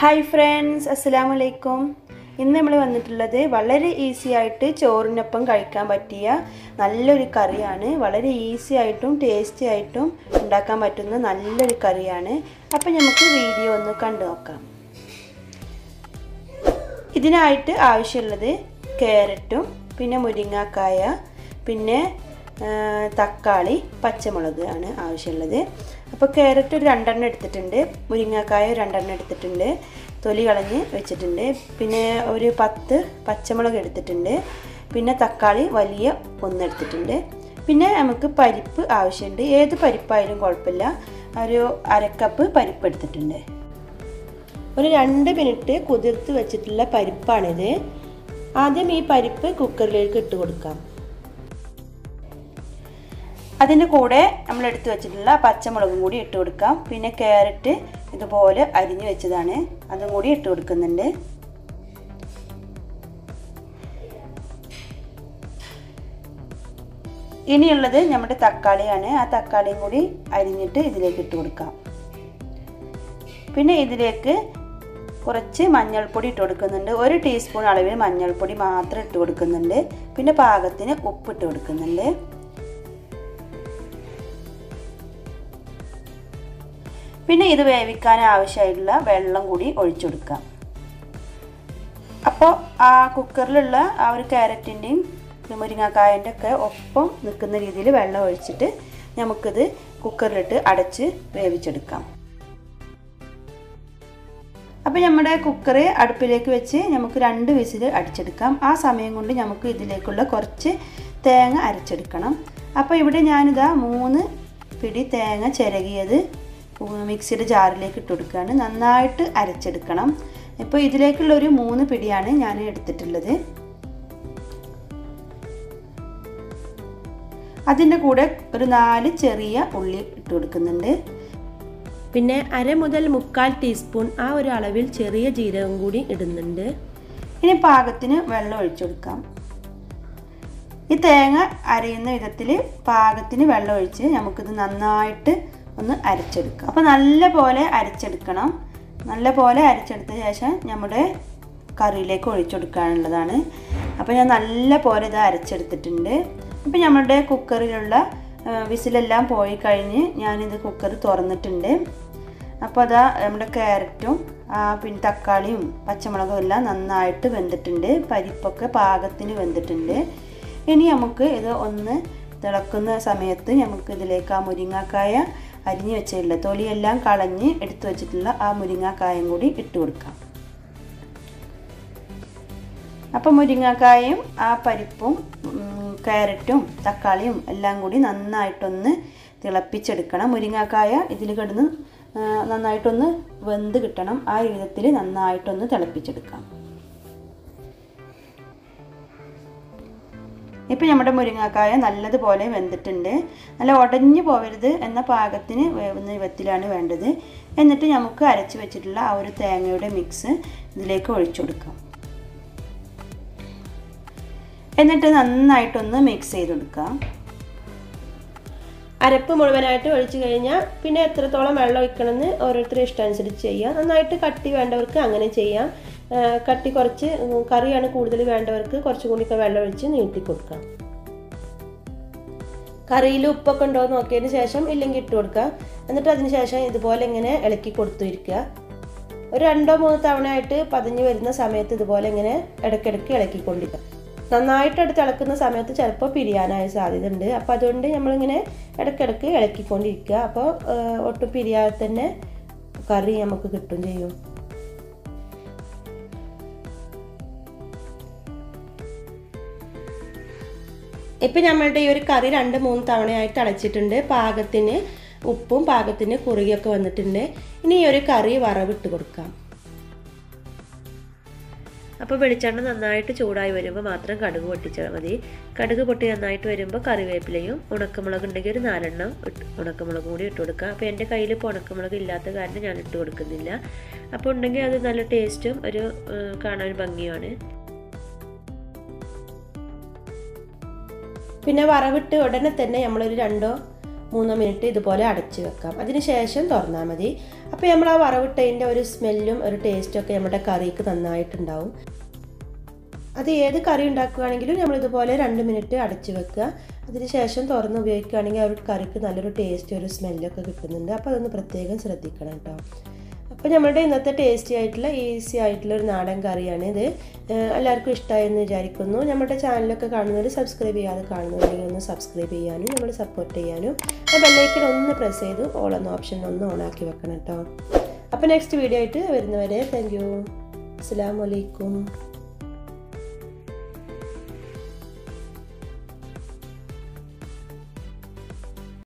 hi friends അസ്സലാമു അലൈക്കും ഇന്ന് നമ്മൾ വന്നിട്ടുള്ളത് വളരെ ഈസി ആയിട്ട് ചോറിനൊപ്പം കഴിക്കാൻ പറ്റിയ നല്ലൊരു കറിയാണ് വളരെ ഈസി ആയിട്ടും ടേസ്റ്റി ആയിട്ടും ഉണ്ടാക്കാൻ പറ്റുന്ന നല്ലൊരു കറിയാണ് അപ്പം നമുക്ക് വീഡിയോ ഒന്ന് കണ്ടു നോക്കാം ഇതിനായിട്ട് ആവശ്യമുള്ളത് ക്യാരറ്റും പിന്നെ മുരിങ്ങാക്കായ പിന്നെ തക്കാളി പച്ചമുളക് ആണ് ആവശ്യമുള്ളത് അപ്പോൾ ക്യാരറ്റ് ഒരു രണ്ടെണ്ണം എടുത്തിട്ടുണ്ട് മുരിങ്ങാക്കായ രണ്ടെണ്ണം എടുത്തിട്ടുണ്ട് തൊലി കളഞ്ഞ് വെച്ചിട്ടുണ്ട് പിന്നെ ഒരു പത്ത് പച്ചമുളക് എടുത്തിട്ടുണ്ട് പിന്നെ തക്കാളി വലിയ ഒന്നെടുത്തിട്ടുണ്ട് പിന്നെ നമുക്ക് പരിപ്പ് ആവശ്യമുണ്ട് ഏത് പരിപ്പായാലും കുഴപ്പമില്ല ഒരു അരക്കപ്പ് പരിപ്പ് എടുത്തിട്ടുണ്ട് ഒരു രണ്ട് മിനിറ്റ് കുതിർത്ത് വെച്ചിട്ടുള്ള പരിപ്പാണിത് ആദ്യം ഈ പരിപ്പ് കുക്കറിലേക്ക് ഇട്ട് കൊടുക്കാം അതിൻ്റെ കൂടെ നമ്മൾ എടുത്തു വെച്ചിട്ടുള്ള പച്ചമുളകും കൂടി ഇട്ട് കൊടുക്കാം പിന്നെ ക്യാരറ്റ് ഇതുപോലെ അരിഞ്ഞു വെച്ചതാണ് അതും കൂടി ഇട്ട് കൊടുക്കുന്നുണ്ട് ഇനിയുള്ളത് നമ്മുടെ തക്കാളിയാണ് ആ തക്കാളിയും കൂടി അരിഞ്ഞിട്ട് ഇതിലേക്ക് ഇട്ട് കൊടുക്കാം പിന്നെ ഇതിലേക്ക് കുറച്ച് മഞ്ഞൾപ്പൊടി ഇട്ട് കൊടുക്കുന്നുണ്ട് ഒരു ടീസ്പൂൺ അളവിൽ മഞ്ഞൾപ്പൊടി മാത്രം ഇട്ട് കൊടുക്കുന്നുണ്ട് പിന്നെ പാകത്തിന് ഉപ്പിട്ട് കൊടുക്കുന്നുണ്ട് പിന്നെ ഇത് വേവിക്കാൻ ആവശ്യമായിട്ടുള്ള വെള്ളം കൂടി ഒഴിച്ചു കൊടുക്കാം അപ്പോൾ ആ കുക്കറിലുള്ള ആ ഒരു ക്യാരറ്റിൻ്റെയും മുരിങ്ങാക്കായൻ്റെ ഒക്കെ ഒപ്പം നിൽക്കുന്ന രീതിയിൽ വെള്ളം ഒഴിച്ചിട്ട് നമുക്കിത് കുക്കറിലിട്ട് അടച്ച് വേവിച്ചെടുക്കാം അപ്പോൾ നമ്മുടെ കുക്കർ അടുപ്പിലേക്ക് വെച്ച് നമുക്ക് രണ്ട് വിസിൽ അടിച്ചെടുക്കാം ആ സമയം കൊണ്ട് നമുക്ക് ഇതിലേക്കുള്ള കുറച്ച് തേങ്ങ അരച്ചെടുക്കണം അപ്പോൾ ഇവിടെ ഞാനിതാ മൂന്ന് പിടി തേങ്ങ ചിരകിയത് മിക്സിയുടെ ജാറിലേക്ക് ഇട്ട് കൊടുക്കുകയാണ് നന്നായിട്ട് അരച്ചെടുക്കണം ഇപ്പോൾ ഇതിലേക്കുള്ള ഒരു മൂന്ന് പിടിയാണ് ഞാൻ എടുത്തിട്ടുള്ളത് അതിൻ്റെ കൂടെ ഒരു നാല് ചെറിയ ഉള്ളി ഇട്ട് കൊടുക്കുന്നുണ്ട് പിന്നെ അര മുതൽ മുക്കാൽ ടീസ്പൂൺ ആ ഒരു അളവിൽ ചെറിയ ജീരകം കൂടി ഇടുന്നുണ്ട് ഇനി പാകത്തിന് വെള്ളം ഒഴിച്ചു കൊടുക്കാം ഈ തേങ്ങ അരയുന്ന വിധത്തിൽ പാകത്തിന് വെള്ളം ഒഴിച്ച് നമുക്കിത് നന്നായിട്ട് ഒന്ന് അരച്ചെടുക്കാം അപ്പോൾ നല്ല പോലെ അരച്ചെടുക്കണം നല്ല പോലെ അരച്ചെടുത്ത ശേഷം നമ്മുടെ കറിയിലേക്ക് ഒഴിച്ചു കൊടുക്കാനുള്ളതാണ് അപ്പോൾ ഞാൻ നല്ല പോലെ ഇത് അരച്ചെടുത്തിട്ടുണ്ട് അപ്പോൾ നമ്മുടെ കുക്കറിലുള്ള വിസിലെല്ലാം പോയി കഴിഞ്ഞ് ഞാനിത് കുക്കർ തുറന്നിട്ടുണ്ട് അപ്പോൾ അതാ നമ്മുടെ ക്യാരറ്റും പിന്നെ തക്കാളിയും പച്ചമുളകും എല്ലാം നന്നായിട്ട് വെന്തിട്ടുണ്ട് പരിപ്പൊക്കെ പാകത്തിന് വെന്തിട്ടുണ്ട് ഇനി നമുക്ക് ഇത് ഒന്ന് തിളക്കുന്ന സമയത്ത് നമുക്ക് ഇതിലേക്ക് ആ മുരിങ്ങാക്കായ അരിഞ്ഞു വെച്ചിട്ടുള്ള തൊലിയെല്ലാം കളഞ്ഞ് എടുത്തു വെച്ചിട്ടുള്ള ആ മുരിങ്ങാക്കായം കൂടി ഇട്ട് കൊടുക്കാം അപ്പോൾ മുരിങ്ങാക്കായും ആ പരിപ്പും ക്യാരറ്റും തക്കാളിയും എല്ലാം കൂടി നന്നായിട്ടൊന്ന് തിളപ്പിച്ചെടുക്കണം മുരിങ്ങാക്കായ ഇതിൽ കിടന്ന് നന്നായിട്ടൊന്ന് വെന്ത് കിട്ടണം ആ വിധത്തിൽ നന്നായിട്ടൊന്ന് തിളപ്പിച്ചെടുക്കാം ഇപ്പം നമ്മുടെ മുരിങ്ങാക്കായ നല്ലതുപോലെ വെന്തിട്ടുണ്ട് നല്ല ഉടഞ്ഞു പോകരുത് എന്ന പാകത്തിന് വേവുന്ന വിധത്തിലാണ് വേണ്ടത് എന്നിട്ട് നമുക്ക് അരച്ച് വെച്ചിട്ടുള്ള ആ ഒരു തേങ്ങയുടെ മിക്സ് ഇതിലേക്ക് ഒഴിച്ചു കൊടുക്കാം എന്നിട്ട് നന്നായിട്ടൊന്ന് മിക്സ് ചെയ്ത് കൊടുക്കാം അരപ്പ് മുഴുവനായിട്ട് ഒഴിച്ചു കഴിഞ്ഞാൽ പിന്നെ എത്രത്തോളം വെള്ളം ഒഴിക്കണമെന്ന് ഓരോരുത്തരും ഇഷ്ടമനുസരിച്ച് ചെയ്യാം നന്നായിട്ട് കട്ടി വേണ്ടവർക്ക് അങ്ങനെ ചെയ്യാം കട്ടി കുറച്ച് കറിയാണ് കൂടുതൽ വേണ്ടവർക്ക് കുറച്ചും കൂടി വെള്ളം ഒഴിച്ച് നീട്ടി കൊടുക്കാം കറിയിൽ ഉപ്പൊക്കെ ഉണ്ടോ എന്ന് നോക്കിയതിന് ശേഷം ഇല്ലെങ്കിൽ ഇട്ട് കൊടുക്കുക എന്നിട്ട് അതിന് ശേഷം ഇതുപോലെ ഇങ്ങനെ ഇളക്കി കൊടുത്തിരിക്കുക ഒരു രണ്ടോ മൂന്നോ തവണ ആയിട്ട് പതിഞ്ഞ് വരുന്ന സമയത്ത് ഇതുപോലെ ഇങ്ങനെ ഇടയ്ക്കിടയ്ക്ക് ഇളക്കിക്കൊണ്ടിരിക്കുക നന്നായിട്ട് എടുത്ത് ഇളക്കുന്ന സമയത്ത് ചിലപ്പോൾ പിരിയാനായ സാധ്യത ഉണ്ട് അപ്പോൾ അതുകൊണ്ട് നമ്മളിങ്ങനെ ഇടയ്ക്കിടയ്ക്ക് ഇളക്കിക്കൊണ്ടിരിക്കുക അപ്പോൾ ഒട്ടും പിരിയാതെ തന്നെ കറി നമുക്ക് കിട്ടും ചെയ്യും ഇപ്പം നമ്മളുടെ ഈ ഒരു കറി രണ്ട് മൂന്ന് തവണയായിട്ട് അടച്ചിട്ടുണ്ട് പാകത്തിന് ഉപ്പും പാകത്തിന് കുറുകിയൊക്കെ വന്നിട്ടുണ്ട് ഇനി ഈ ഒരു കറി വറവിട്ട് കൊടുക്കാം അപ്പോൾ വെളിച്ചെണ്ണ നന്നായിട്ട് ചൂടായി വരുമ്പോൾ മാത്രം കടുക് പൊട്ടിച്ചാൽ മതി കടുക് പൊട്ടി നന്നായിട്ട് വരുമ്പോൾ കറിവേപ്പിലയും ഉണക്കമുളക് ഉണ്ടെങ്കിൽ ഒരു നാലെണ്ണം ഇട്ട് ഉണക്കമുളക് കൂടി ഇട്ട് കൊടുക്കുക അപ്പോൾ എൻ്റെ കയ്യിൽ ഇപ്പോൾ ഉണക്കമുളക് ഇല്ലാത്ത കാരണം ഞാൻ ഇട്ട് കൊടുക്കുന്നില്ല അപ്പോൾ ഉണ്ടെങ്കിൽ അത് നല്ല ടേസ്റ്റും ഒരു കാണാൻ ഭംഗിയാണ് പിന്നെ വറവിട്ട് ഉടനെ തന്നെ നമ്മളൊരു രണ്ടോ മൂന്നോ മിനിറ്റ് ഇതുപോലെ അടച്ച് വെക്കാം അതിന് ശേഷം തുറന്നാൽ മതി അപ്പോൾ നമ്മൾ ആ വറവിട്ടതിൻ്റെ ഒരു സ്മെല്ലും ഒരു ടേസ്റ്റും ഒക്കെ നമ്മുടെ കറിക്ക് നന്നായിട്ടുണ്ടാവും അത് ഏത് കറി ഉണ്ടാക്കുകയാണെങ്കിലും നമ്മൾ ഇതുപോലെ രണ്ട് മിനിറ്റ് അടച്ച് വെക്കുക അതിന് ശേഷം തുറന്ന് ഉപയോഗിക്കുകയാണെങ്കിൽ ആ ഒരു കറിക്ക് നല്ലൊരു ടേസ്റ്റ് ഒരു സ്മെല്ലൊക്കെ കിട്ടുന്നുണ്ട് അപ്പോൾ അതൊന്ന് പ്രത്യേകം ശ്രദ്ധിക്കണം കേട്ടോ അപ്പോൾ നമ്മുടെ ഇന്നത്തെ ടേസ്റ്റി ആയിട്ടുള്ള ഈസി ആയിട്ടുള്ള ഒരു നാടൻ കറിയാണ് ഇത് ഏഹ് എല്ലാവർക്കും ഇഷ്ടമായെന്ന് വിചാരിക്കുന്നു നമ്മുടെ ചാനലൊക്കെ കാണുന്നവർ സബ്സ്ക്രൈബ് ചെയ്യാതെ കാണുന്നുണ്ടെങ്കിൽ ഒന്ന് സബ്സ്ക്രൈബ് ചെയ്യാനും നമ്മൾ സപ്പോർട്ട് ചെയ്യാനും ആ ബെല്ലൈക്കൺ ഒന്ന് പ്രസ് ചെയ്ത് ഓൾ എന്ന ഓപ്ഷൻ ഒന്ന് ഓണാക്കി വെക്കണം കേട്ടോ അപ്പോൾ നെക്സ്റ്റ് വീഡിയോ ആയിട്ട് വരുന്നവരെ താങ്ക് യു അസ്സാം വലൈക്കും